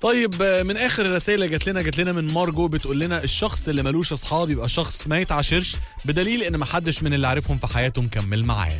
طيب آه، من اخر الرسائل اللي جات لنا جات لنا من مارجو بتقول لنا الشخص اللي ملوش اصحاب يبقى شخص ما يتعاشرش بدليل ان ما حدش من اللي عارفهم في حياته مكمل معاه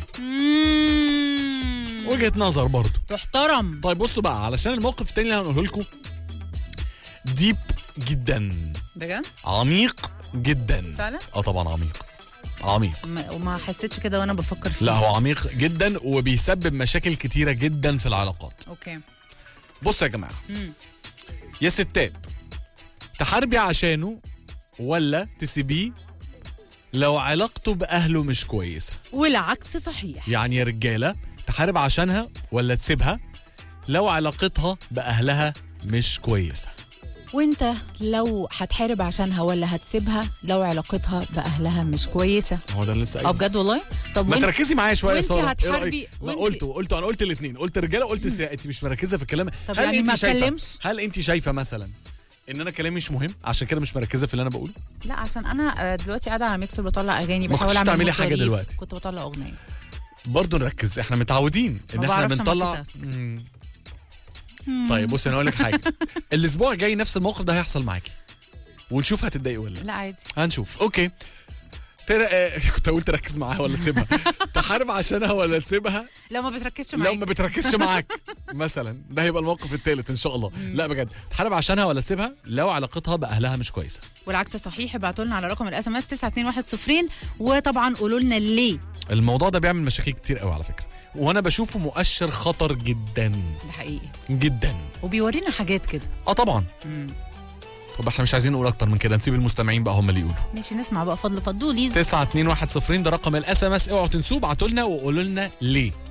مم. وجهه نظر برضه تحترم طيب بصوا بقى علشان الموقف التاني اللي هنقوله لكم ديب جدا بجد عميق جدا فعلا اه طبعا عميق عميق ما- وما حسيتش كده وانا بفكر فيه لا هو عميق جدا وبيسبب مشاكل كتيره جدا في العلاقات اوكي بصوا يا جماعه مم. يا ستات تحاربي عشانه ولا تسيبيه لو علاقته باهله مش كويسه والعكس صحيح يعني يا رجاله تحارب عشانها ولا تسيبها لو علاقتها باهلها مش كويسه وانت لو هتحارب عشانها ولا هتسيبها لو علاقتها باهلها مش كويسه هو ده اللي لسه اه قايله. بجد والله طب ما وانت تركزي معايا شويه يا وانتي ساره إيه هتحاربي- رأيك؟ ما وانتي- قلت قلت انا قلت الاثنين قلت رجاله قلت سيا انت مش مركزه في الكلام طب هل يعني انت ما شايفة اتكلمش؟ هل انت شايفه مثلا ان انا كلامي مش مهم عشان كده مش مركزه في اللي انا بقوله لا عشان انا آه، دلوقتي قاعده على ميكسر بطلع اغاني ما بحاول كنتش اعمل تعملي مود حاجة ظريف. دلوقتي. كنت بطلع اغنيه برضه نركز احنا متعودين ان ما احنا بعرفش بنطلع multitask. مم. طيب بصي انا اقول لك حاجه الاسبوع الجاي نفس الموقف ده هيحصل معاكي ونشوف هتتضايقي ولا لا لا عادي هنشوف اوكي تر... آه، كنت اقول تركز معاها ولا تسيبها تحارب عشانها ولا تسيبها لو ما بتركزش لو معاك ما بتركزش معاك مثلا ده هيبقى الموقف الثالث ان شاء الله لا بجد تحارب عشانها ولا تسيبها لو علاقتها باهلها مش كويسه والعكس صحيح ابعتوا لنا على رقم الاس ام اس 921 وطبعا قولوا لنا ليه الموضوع ده بيعمل مشاكل كتير قوي على فكره وانا بشوفه مؤشر خطر جدا ده حقيقي جدا وبيورينا حاجات كده اه طبعا طب احنا مش عايزين نقول اكتر من كده نسيب المستمعين بقى هم اللي يقولوا ماشي نسمع بقى فضل فضوليز 9 2 1 0 ده رقم الاس ام اس اوعوا تنسوه ابعتوا لنا وقولوا لنا ليه